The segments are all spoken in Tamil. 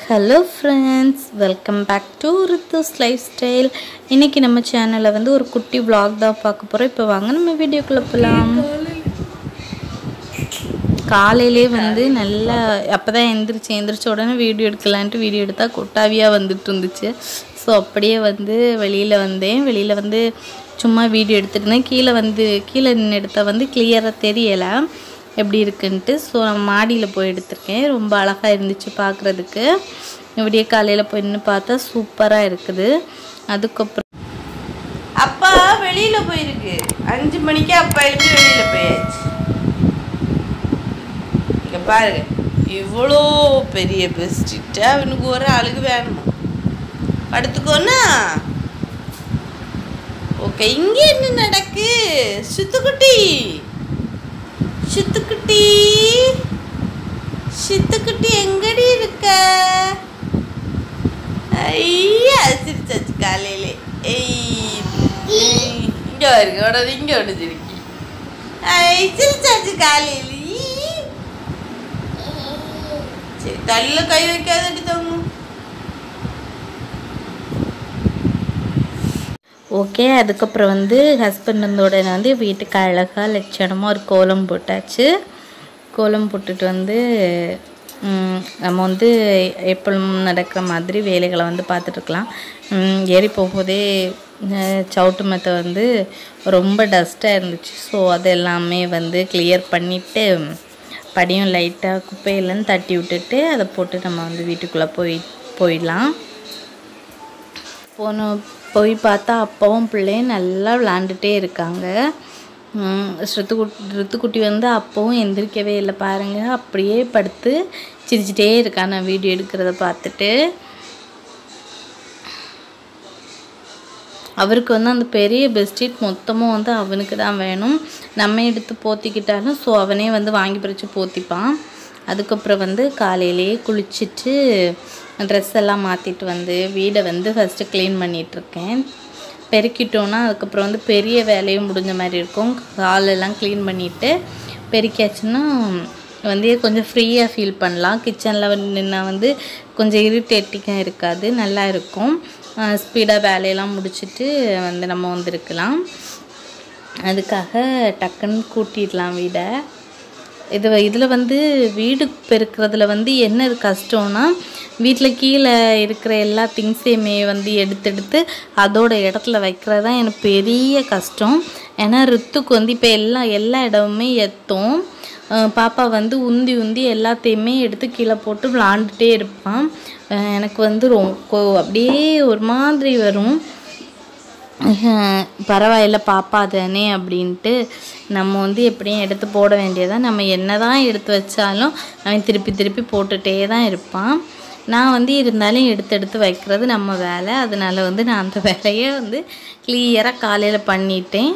Hello friends welcome back to Rithu's lifestyle இன்றைக்கி நம்ம சேனலில் வந்து ஒரு குட்டி vlog தான் பார்க்க போகிறோம் இப்போ வாங்க நம்ம வீடியோக்குள்ளே போகலாம் காலையிலே வந்து நல்லா அப்போ தான் எந்திரிச்சு எந்திரிச்ச உடனே வீடியோ எடுக்கலான்ட்டு வீடியோ எடுத்தால் கொட்டாவியாக வந்துட்டு இருந்துச்சு ஸோ அப்படியே வந்து வெளியில் வந்தேன் வெளியில் வந்து சும்மா வீடியோ எடுத்துட்டு இருந்தேன் கீழே வந்து கீழே நின்று எடுத்தால் வந்து கிளியராக தெரியலை எப்படி இருக்குன்ட்டு ஸோ நான் மாடியில் போய் எடுத்திருக்கேன் ரொம்ப அழகாக இருந்துச்சு பார்க்குறதுக்கு விடிய காலையில் போய் நின்று பார்த்தா சூப்பராக இருக்குது அதுக்கப்புறம் அப்பா வெளியில போயிருக்கு அஞ்சு மணிக்கு அப்பா எழுப்பி வெளியில போயாச்சு இங்க பாருங்க இவ்வளோ பெரிய பெஸ்டிட்ட அவனுக்கு ஒரு ஆளுக்கு வேணுமா படுத்துக்கோனா ஓகே இங்க என்ன நடக்கு சுத்துக்குட்டி சித்துக்குட்டி சித்துக்குட்டி எங்கடி இருக்க ஐயா சிரிச்சாச்சு காலையிலே ஏய் ஏய், இங்க வருங்க உடனே இங்க ஒன்று சிரிக்கி ஐ சிரிச்சாச்சு காலையில ஈ. சரி தள்ள கை வைக்காதடி தங்கும் ஓகே அதுக்கப்புறம் வந்து ஹஸ்பண்ட் வந்த உடனே வந்து வீட்டுக்கு அழகாக லட்சணமாக ஒரு கோலம் போட்டாச்சு கோலம் போட்டுட்டு வந்து ம், நம்ம வந்து எப்பளும் நடக்கிற மாதிரி வேலைகளை வந்து பார்த்துட்ருக்கலாம் ஏறி போகும்போதே அஹ், சவுட்டு மெத்தை வந்து ரொம்ப டஸ்ட்டாக இருந்துச்சு ஸோ அது எல்லாமே வந்து கிளியர் பண்ணிவிட்டு படியும் லைட்டாக குப்பையிலன்னு தட்டி விட்டுட்டு அதை போட்டு நம்ம வந்து வீட்டுக்குள்ளே போய் போயிடலாம் போன போய் பார்த்தா அப்பாவும் பிள்ளையும் நல்லா விளாண்டுட்டே இருக்காங்க உம் ஸ்ருத்துக்குட்டி ரித்துக்குட்டி வந்து அப்பவும் எந்திரிக்கவே இல்லை பாருங்க அப்படியே படுத்து சிரிச்சிட்டே இருக்கா நான் வீடியோ எடுக்கிறத பார்த்துட்டு அவருக்கு வந்து அந்த பெரிய பெட்ஷீட் மொத்தமும் வந்து அவனுக்கு தான் வேணும் நம்ம எடுத்து போத்திக்கிட்டாலும் ஸோ அவனே வந்து வாங்கி பறித்து போத்திப்பான் அதுக்கப்புறம் வந்து காலையிலேயே குளிச்சுட்டு ட்ரெஸ் எல்லாம் மாற்றிட்டு வந்து வீடை வந்து ஃபஸ்ட்டு க்ளீன் பண்ணிகிட்ருக்கேன் பெருக்கிட்டோன்னா அதுக்கப்புறம் வந்து பெரிய வேலையும் முடிஞ்ச மாதிரி இருக்கும் காலெல்லாம் க்ளீன் பண்ணிவிட்டு பெருக்கியாச்சுன்னா வந்து கொஞ்சம் ஃப்ரீயாக ஃபீல் பண்ணலாம் கிச்சனில் வந்து நின்னா வந்து கொஞ்சம் இரிட்டேட்டிங்காக இருக்காது நல்லா இருக்கும் ஸ்பீடாக வேலையெல்லாம் முடிச்சுட்டு வந்து நம்ம வந்திருக்கலாம் அதுக்காக டக்குன்னு கூட்டிடலாம் வீடை இது இதில் வந்து வீடு பெருக்கிறதுல வந்து என்ன இது கஷ்டம்னா வீட்டில் கீழே இருக்கிற எல்லா திங்ஸையுமே வந்து எடுத்து எடுத்து அதோட இடத்துல வைக்கிறது தான் எனக்கு பெரிய கஷ்டம் ஏன்னா ரித்துக்கு வந்து இப்போ எல்லா எல்லா இடமுமே எத்தும் அஹ் பாப்பா வந்து உந்தி உந்தி எல்லாத்தையுமே எடுத்து கீழே போட்டு விளாண்டுட்டே இருப்பான் அஹ் எனக்கு வந்து ரொம்ப அப்படியே ஒரு மாதிரி வரும் அஹ் பரவாயில்ல பாப்பா தானே அப்படின்ட்டு நம்ம வந்து எப்படியும் எடுத்து போட வேண்டியதான் நம்ம என்ன தான் எடுத்து வச்சாலும் அவன் திருப்பி திருப்பி போட்டுகிட்டே தான் இருப்பான் நான் வந்து இருந்தாலும் எடுத்து எடுத்து வைக்கிறது நம்ம வேலை அதனால வந்து நான் அந்த வேலையை வந்து கிளியராக காலையில் பண்ணிட்டேன்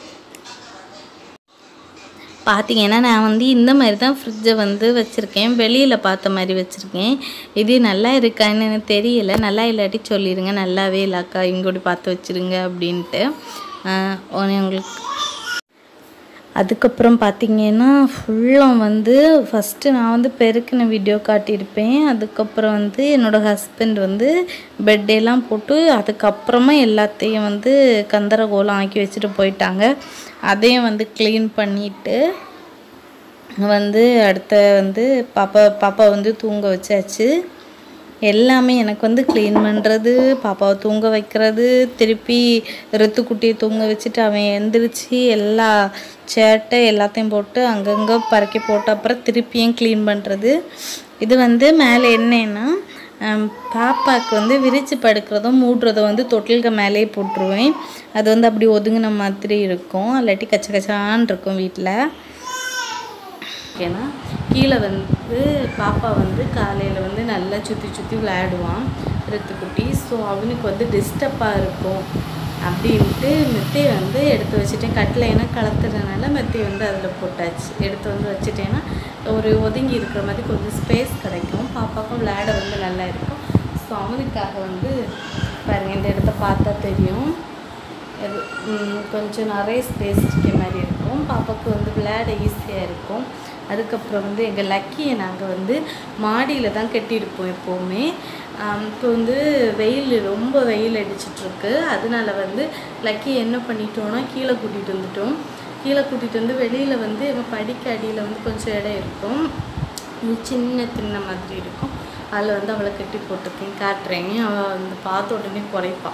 பார்த்தீங்கன்னா நான் வந்து இந்த மாதிரி தான் ஃப்ரிட்ஜை வந்து வச்சுருக்கேன் வெளியில் பார்த்த மாதிரி வச்சுருக்கேன் இது நல்லா இருக்கான்னு எனக்கு தெரியல நல்லா இல்லாட்டி சொல்லிடுங்க நல்லாவே இல்லைக்கா இங்கோடி பார்த்து வச்சுருங்க அப்படின்ட்டு ஆஹ் உடனே உங்களுக்கு அதுக்கப்புறம் பார்த்தீங்கன்னா ஃபுல்லாக வந்து ஃபஸ்ட்டு நான் வந்து பெருக்கின வீடியோ காட்டியிருப்பேன் அதுக்கப்புறம் வந்து என்னோடய ஹஸ்பண்ட் வந்து பெட்டெல்லாம் போட்டு அதுக்கப்புறமா எல்லாத்தையும் வந்து கந்தரகோலம் ஆக்கி வச்சுட்டு போயிட்டாங்க அதையும் வந்து க்ளீன் பண்ணிவிட்டு வந்து அடுத்த வந்து பாப்பா பாப்பா வந்து தூங்க வச்சாச்சு எல்லாமே எனக்கு வந்து க்ளீன் பண்ணுறது பாப்பாவை தூங்க வைக்கிறது திருப்பி ரித்துக்குட்டியை தூங்க வச்சுட்டு அவன் எந்திரிச்சு எல்லா சேட்டை எல்லாத்தையும் போட்டு அங்கங்கே பறக்கி போட்ட அப்புறம் திருப்பியும் க்ளீன் பண்ணுறது இது வந்து மேலே என்னன்னா ஹம், பாப்பாவுக்கு வந்து விரிச்சு படுக்கிறதும் மூடுறதும் வந்து தொட்டிலுக்கு மேலேயே போட்டுருவேன் அது வந்து அப்படி ஒதுங்கின மாதிரி இருக்கும் இல்லாட்டி கச்ச கச்சான்னு இருக்கும் வீட்டில் ஏன்னா கீழே வந்து பாப்பா வந்து காலையில் வந்து நல்லா சுற்றி சுற்றி விளையாடுவான் ரித்துக்குட்டி ஸோ அவனுக்கு வந்து டிஸ்டர்பாக இருக்கும் அப்படின்ட்டு மெத்தையை வந்து எடுத்து வச்சுட்டேன் கட்டில் ஏன்னா கலத்துறதுனால மெத்தையை வந்து அதில் போட்டாச்சு எடுத்து வந்து வச்சுட்டேன்னா ஒரு ஒதுங்கி இருக்கிற மாதிரி கொஞ்சம் ஸ்பேஸ் கிடைக்கும் பாப்பாக்கும் விளையாட வந்து நல்லா இருக்கும் ஸோ அவனுக்காக வந்து பாருங்கள் இந்த இடத்த பார்த்தா தெரியும் இது ம், கொஞ்சம் நிறைய ஸ்பேஸ் இருக்க மாதிரி இருக்கும் பாப்பாவுக்கு வந்து விளையாட ஈஸியாக இருக்கும் அதுக்கப்புறம் வந்து எங்கள் லக்கியை நாங்கள் வந்து மாடியில் தான் கட்டியிருப்போம் எப்போவுமே ஆம், இப்போ வந்து வெயில் ரொம்ப வெயில் அடிச்சிட்ருக்கு அதனால வந்து லக்கி என்ன பண்ணிட்டோம்னா கீழே கூட்டிகிட்டு வந்துட்டோம் கீழே கூட்டிகிட்டு வந்து வெளியில் வந்து எங்கள் படிக்க அடியில் வந்து கொஞ்சம் இடம் இருக்கும் இது சின்ன தின்ன மாதிரி இருக்கும் அதில் வந்து அவளை கட்டி போட்டிருக்கேன் காட்டுறேன் அவள் வந்து பார்த்த உடனே குறைப்பான்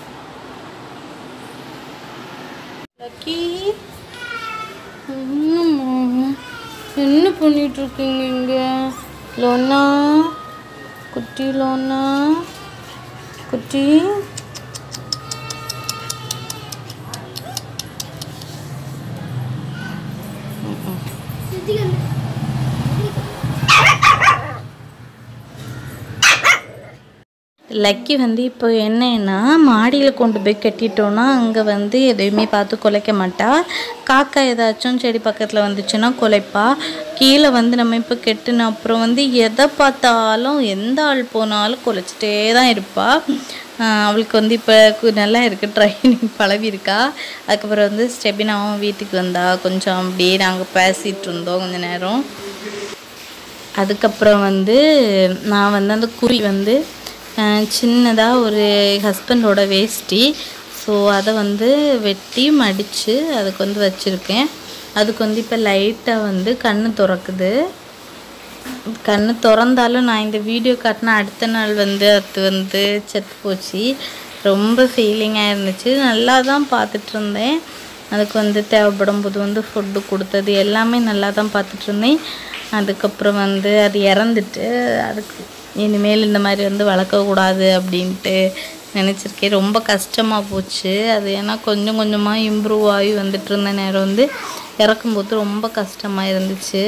லக்கி என்னம்மா என்ன பண்ணிட்டு இருக்கீங்க இங்க லோனா குட்டி லோனா குட்டி லக்கி வந்து இப்போ என்னன்னா மாடியில் கொண்டு போய் கட்டிட்டோன்னா அங்கே வந்து எதையுமே பார்த்து குலைக்க மாட்டா காக்கா ஏதாச்சும் செடி பக்கத்தில் வந்துச்சுன்னா குலைப்பா கீழே வந்து நம்ம இப்போ கெட்டின அப்புறம் வந்து எதை பார்த்தாலும் எந்த ஆள் போனாலும் குலைச்சிட்டே தான் இருப்பா ஆஹ் அவளுக்கு வந்து இப்போ நல்லா இருக்குது ட்ரைனிங் பழகி இருக்கா அதுக்கப்புறம் வந்து ஸ்டெபினாவும் வீட்டுக்கு வந்தா கொஞ்சம் அப்படியே நாங்கள் பேசிகிட்டு இருந்தோம் கொஞ்ச நேரம் அதுக்கப்புறம் வந்து நான் வந்து அந்த குறி வந்து சின்னதாக ஒரு ஹஸ்பண்டோட வேஷ்டி ஸோ அதை வந்து வெட்டி மடித்து அதுக்கு வந்து வச்சுருக்கேன் அதுக்கு வந்து இப்போ லைட்டாக வந்து கண்ணு திறக்குது கண்ணு திறந்தாலும் நான் இந்த வீடியோ காட்டின அடுத்த நாள் வந்து அது வந்து செத்து போச்சு ரொம்ப ஃபீலிங்காக இருந்துச்சு நல்லா தான் பார்த்துட்டு இருந்தேன் அதுக்கு வந்து தேவைப்படும் போது வந்து ஃபுட்டு கொடுத்தது எல்லாமே நல்லா தான் பார்த்துட்டு இருந்தேன் அதுக்கப்புறம் வந்து அது இறந்துட்டு அதுக்கு இனிமேல் இந்த மாதிரி வந்து வளர்க்கக்கூடாது அப்படின்ட்டு நினச்சிருக்கேன் ரொம்ப கஷ்டமாக போச்சு அது ஏன்னா கொஞ்சம் கொஞ்சமாக இம்ப்ரூவ் ஆகி வந்துட்டு இருந்த நேரம் வந்து இறக்கும்போது ரொம்ப கஷ்டமாக இருந்துச்சு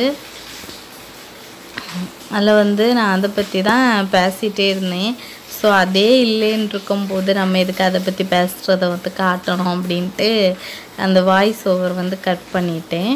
அதில் வந்து நான் அதை பற்றி தான் பேசிகிட்டே இருந்தேன் ஸோ அதே இல்லைன்னு இருக்கும்போது நம்ம எதுக்கு அதை பற்றி பேசுகிறத வந்து காட்டணும் அப்படின்ட்டு அந்த வாய்ஸ் ஓவர் வந்து கட் பண்ணிட்டேன்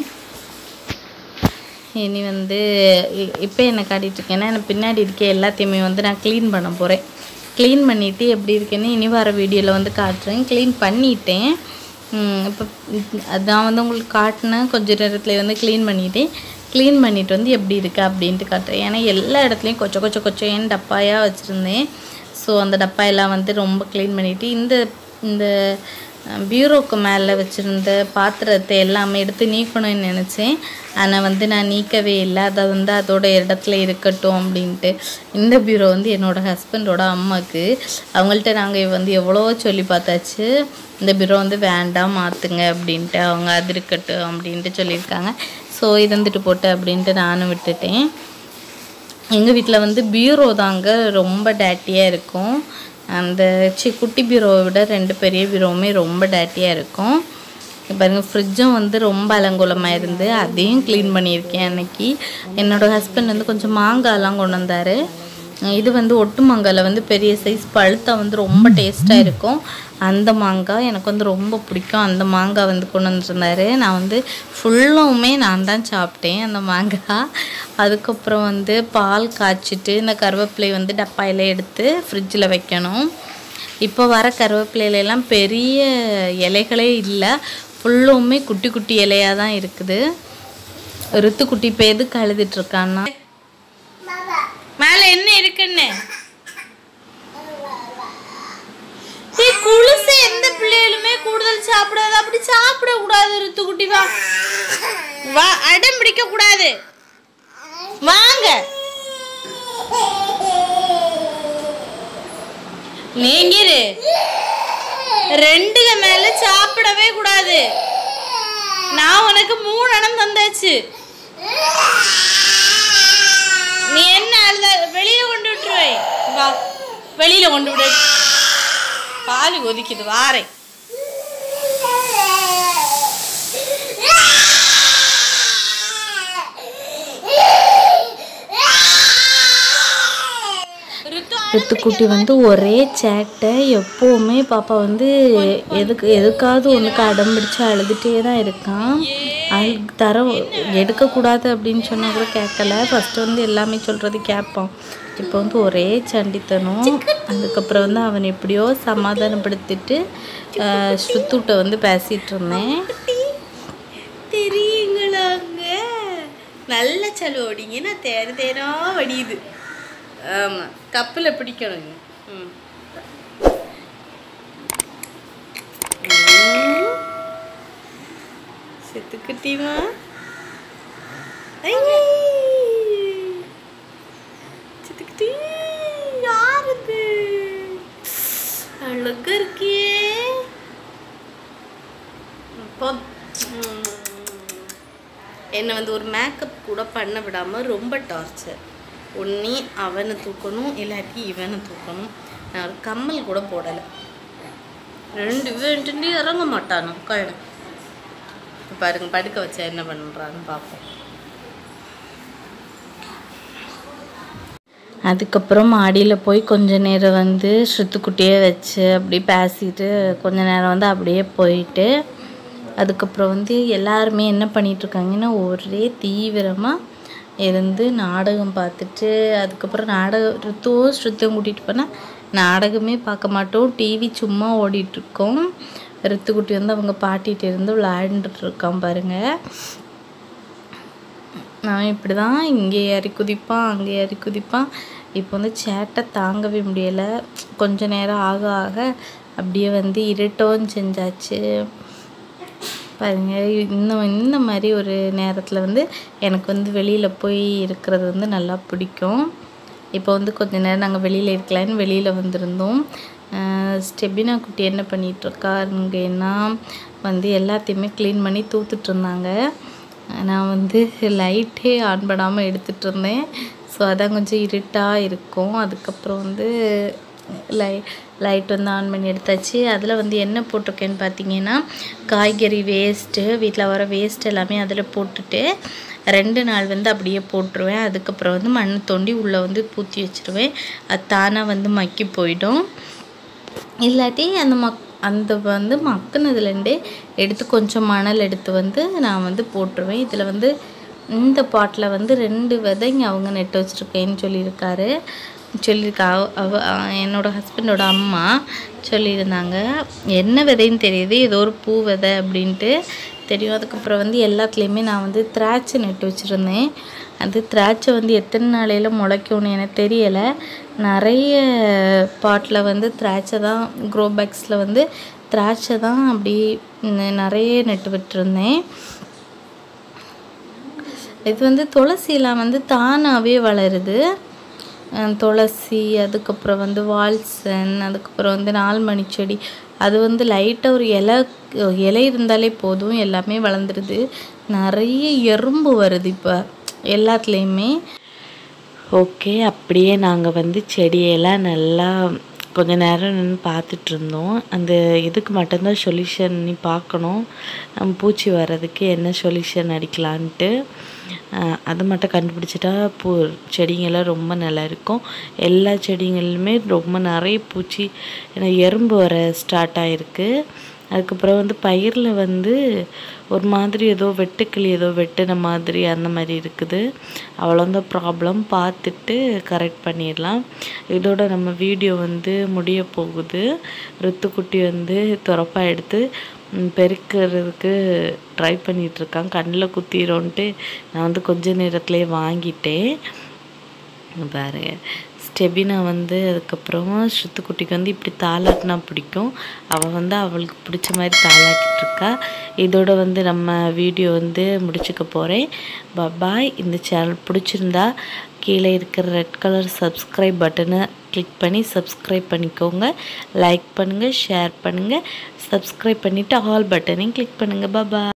இனி வந்து இப்போ என்ன காட்டிகிட்டு இருக்கேன்னா எனக்கு பின்னாடி இருக்க எல்லாத்தையுமே வந்து நான் க்ளீன் பண்ண போகிறேன் க்ளீன் பண்ணிவிட்டு எப்படி இருக்குன்னு இனி வர வீடியோவில் வந்து காட்டுறேன் க்ளீன் பண்ணிட்டேன் இப்போ நான் வந்து உங்களுக்கு காட்டினேன் கொஞ்ச நேரத்தில் வந்து க்ளீன் பண்ணிட்டேன் க்ளீன் பண்ணிட்டு வந்து எப்படி இருக்கு அப்படின்ட்டு காட்டுறேன் ஏன்னா எல்லா இடத்துலையும் கொச்ச கொச்ச கொச்சைன்னு டப்பாயாக வச்சுருந்தேன் ஸோ அந்த டப்பா எல்லாம் வந்து ரொம்ப க்ளீன் பண்ணிவிட்டு இந்த இந்த பியூரோக்கு மேலே வச்சுருந்த பாத்திரத்தை எல்லாமே எடுத்து நீக்கணும்னு நினச்சேன் ஆனால் வந்து நான் நீக்கவே இல்லை அதை வந்து அதோட இடத்துல இருக்கட்டும் அப்படின்ட்டு இந்த பியூரோ வந்து என்னோடய ஹஸ்பண்டோட அம்மாவுக்கு அவங்கள்ட்ட நாங்கள் வந்து எவ்வளோ சொல்லி பார்த்தாச்சு இந்த பியூரோ வந்து வேண்டாம் மாற்றுங்க அப்படின்ட்டு அவங்க அது இருக்கட்டும் அப்படின்ட்டு சொல்லியிருக்காங்க ஸோ இது வந்துட்டு போட்டு அப்படின்ட்டு நானும் விட்டுட்டேன் எங்கள் வீட்டில் வந்து பீரோ தாங்க ரொம்ப டேட்டியாக இருக்கும் அந்த சி குட்டி பீரோவை விட ரெண்டு பெரிய பீரோவுமே ரொம்ப டேட்டியாக இருக்கும் இப்ப பாருங்க ஃப்ரிட்ஜும் வந்து ரொம்ப அலங்கோலமாக இருந்து அதையும் க்ளீன் பண்ணியிருக்கேன் அன்னைக்கு என்னோடய ஹஸ்பண்ட் வந்து கொஞ்சம் மாங்காய்லாம் கொண்டு வந்தார் இது வந்து ஒட்டு மாங்காயில் வந்து பெரிய சைஸ் பழுத்தா வந்து ரொம்ப டேஸ்ட்டாக இருக்கும் அந்த மாங்காய் எனக்கு வந்து ரொம்ப பிடிக்கும் அந்த மாங்காய் வந்து கொண்டு வந்துருந்தாரு நான் வந்து ஃபுல்லுமே நான் தான் சாப்பிட்டேன் அந்த மாங்காய் அதுக்கப்புறம் வந்து பால் காய்ச்சிட்டு இந்த கருவேப்பிலை வந்து டப்பாயில் எடுத்து ஃப்ரிட்ஜில் வைக்கணும் இப்போ வர கருவேப்பிலையிலலாம் பெரிய இலைகளே இல்லை ஃபுல்லுமே குட்டி குட்டி இலையாக தான் இருக்குது ரித்து குட்டி இப்போ எதுக்கு அழுதுட்டு இருக்கான்னா மேலே என்ன இருக்குன்னு ஏய், குளுசு எந்த பிள்ளைகளுமே கூடுதல் சாப்பிடாது அப்படி சாப்பிட கூடாது ரித்து குட்டி வா வா அடம் பிடிக்க கூடாது வாங்க நீங்க இரு. ரெண்டுக மேல சாப்பிடவே கூடாது நான் உனக்கு மூணு அணம் தந்தாச்சு நீ என்ன அழுத வெளியில கொண்டு விட்டுருவேன் வா வெளியில கொண்டு விடு பால் கொதிக்குது வாரேன் ரித்துக்குட்டி வந்து ஒரே சேட்டை எப்போவுமே பாப்பா வந்து எதுக்கு எதுக்காவது ஒன்றுக்கு அடம் பிடிச்சு அழுதுகிட்டே தான் இருக்கான் அழு தர எடுக்கக்கூடாது அப்படின்னு சொன்னால் கூட கேட்கல ஃபஸ்ட்டு வந்து எல்லாமே சொல்கிறது கேட்பான் இப்போ வந்து ஒரே சண்டித்தனம் அதுக்கப்புறம் வந்து அவன் எப்படியோ சமாதானப்படுத்திட்டு ஆஹ், ஸ்ருத்துட்ட வந்து பேசிகிட்டு இருந்தேன் தெரியுங்களாங்க நல்ல சளி ஓடிங்கன்னா தேர தேரா வடியுது ஆமாம் கப்பில் பிடிக்கணும் ம் ம். செத்துக்கிட்டியுமா செத்துக்கிட்டி யாருது அழகா இருக்கியே போ- ம். என்னை வந்து ஒரு மேக்கப் கூட பண்ண விடாமல் ரொம்ப டார்ச்சர் ஒன்றி அவனை தூக்கணும் இல்லாட்டி இவனை தூக்கணும் நான் ஒரு கம்மல் கூட போடலை ரெண்டு இவன்ட்டு இறங்க மாட்டானோ கழடு இப்போ பாருங்க படுக்க வச்சா என்ன பண்ணுறான்னு பார்ப்போம் அதுக்கப்புறம் மாடியில் போய் கொஞ்ச நேரம் வந்து சுத்துக்குட்டியே வச்சு அப்படி பேசிட்டு கொஞ்ச நேரம் வந்து அப்படியே போயிட்டு அதுக்கப்புறம் வந்து எல்லாருமே என்ன பண்ணிட்டு இருக்காங்கன்னா ஒரே தீவிரமாக இருந்து நாடகம் பார்த்துட்டு அதுக்கப்புறம் நாடகம் ரித்துவும் ஸ்ருத்தியும் கூட்டிகிட்டு போனால் நாடகமே பார்க்க மாட்டோம் டிவி சும்மா ஓடிட்டுருக்கோம் ரித்துக்குட்டி வந்து அவங்க பாட்டிகிட்ட இருந்து விளையாண்டுட்டு இருக்கான் பாருங்கள் நான் இப்படி தான் இங்கே ஏறி குதிப்பான் அங்கே ஏறி குதிப்பான் இப்போ வந்து சேட்டை தாங்கவே முடியலை கொஞ்ச நேரம் ஆக ஆக அப்படியே வந்து இருட்டவும் செஞ்சாச்சு பாருங்க இந்த இந்த மாதிரி ஒரு நேரத்தில் வந்து எனக்கு வந்து வெளியில் போய் இருக்கிறது வந்து நல்லா பிடிக்கும் இப்போ வந்து கொஞ்ச நேரம் நாங்கள் வெளியில் இருக்கலான்னு வெளியில் வந்திருந்தோம் ஆஹ் ஸ்டெபினா குட்டி என்ன பண்ணிட்டு இருக்காருங்கன்னா வந்து எல்லாத்தையுமே க்ளீன் பண்ணி தூத்துட்டு இருந்தாங்க நான் வந்து லைட்டே ஆன் பண்ணாமல் எடுத்துகிட்டு இருந்தேன் ஸோ அதான் கொஞ்சம் இருட்டாக இருக்கும் அதுக்கப்புறம் வந்து லை லைட் வந்து ஆன் பண்ணி எடுத்தாச்சு அதில் வந்து என்ன போட்டிருக்கேன்னு பார்த்தீங்கன்னா காய்கறி வேஸ்ட்டு வீட்டில் வர வேஸ்ட் எல்லாமே அதில் போட்டுட்டு ரெண்டு நாள் வந்து அப்படியே போட்டுருவேன் அதுக்கப்புறம் வந்து மண் தோண்டி உள்ளே வந்து பூத்தி வச்சுருவேன் அது தானாக வந்து மக்கி போயிடும் இல்லாட்டி அந்த மக் அந்த வந்து மக்குனதுலேருந்தே எடுத்து கொஞ்சம் மணல் எடுத்து வந்து நான் வந்து போட்டுருவேன் இதில் வந்து இந்த பாட்டில் வந்து ரெண்டு விதைங்க அவங்க நெட்டு வச்சுருக்கேன்னு சொல்லியிருக்காரு சொல்லியிருக்கா அவ அவ அஹ் என்னோட ஹஸ்பண்டோட அம்மா சொல்லியிருந்தாங்க என்ன விதைன்னு தெரியுது ஏதோ ஒரு பூ விதை அப்படின்ட்டு தெரியும் அதுக்கப்புறம் வந்து எல்லாத்துலேயுமே நான் வந்து திராட்சை நட்டு வச்சுருந்தேன் அது திராட்சை வந்து எத்தனை நாளையில் முளைக்கும்னு எனக்கு தெரியலை நிறைய பாட்டில் வந்து திராட்சை தான் க்ரோ பேக்ஸில் வந்து திராட்சை தான் அப்படி ந- நிறைய நட்டு விட்டுருந்தேன் இது வந்து துளசிலாம் வந்து தானாகவே வளருது அஹ் துளசி அதுக்கப்புறம் வந்து வால்சன் அதுக்கப்புறம் வந்து நால்மணி செடி அது வந்து லைட்டாக ஒரு இலை இலை இருந்தாலே போதும் எல்லாமே வளர்ந்துருது நிறைய எறும்பு வருது இப்போ எல்லாத்துலேயுமே ஓகே அப்படியே நாங்கள் வந்து செடியெல்லாம் நல்லா கொஞ்ச நேரம் நின்று பார்த்துட்டு இருந்தோம் அந்த இதுக்கு மட்டும்தான் சொல்யூஷன் நீ பார்க்கணும் நம்ம பூச்சி வர்றதுக்கு என்ன சொல்யூஷன் அடிக்கலான்ட்டு அஹ் அது மட்டும் கண்டுபிடிச்சிட்டா பூ செடிங்கெல்லாம் ரொம்ப நல்லா இருக்கும் எல்லா செடிங்களுமே ரொம்ப நிறைய பூச்சி ஏன்னா எறும்பு வர ஸ்டார்ட் ஆகிருக்கு அதுக்கப்புறம் வந்து பயிரில் வந்து ஒரு மாதிரி ஏதோ வெட்டுக்கிளி ஏதோ வெட்டின மாதிரி அந்த மாதிரி இருக்குது அவ்வளோதான் ப்ராப்ளம் பார்த்துட்டு கரெக்ட் பண்ணிடலாம் இதோட நம்ம வீடியோ வந்து முடிய போகுது ரித்துக்குட்டி வந்து துறப்பா எடுத்து ம், பெருக்கிறதுக்கு ட்ரை பண்ணிகிட்ருக்கான் கண்ணில் குத்திரோன்ட்டு நான் வந்து கொஞ்ச நேரத்துலேயே வாங்கிட்டேன் இங்க பாருங்க ஸ்டெபினா வந்து அதுக்கப்புறம் ஸ்ருத்துக்குட்டிக்கு வந்து இப்படி தாளாட்டினா பிடிக்கும் அவள் வந்து அவளுக்கு பிடிச்ச மாதிரி தாளாட்டிட்டு இருக்கா இதோட வந்து நம்ம வீடியோ வந்து முடிச்சுக்க போகிறேன் பாய் இந்த சேனல் பிடிச்சிருந்தா கீழே இருக்கிற ரெட் கலர் சப்ஸ்கிரைப் பட்டனை கிளிக் பண்ணி சப்ஸ்கிரைப் பண்ணிக்கோங்க லைக் பண்ணுங்கள் ஷேர் பண்ணுங்கள் சப்ஸ்கிரைப் பண்ணிவிட்டு ஆல் பட்டனையும் கிளிக் பண்ணுங்கள் பாய்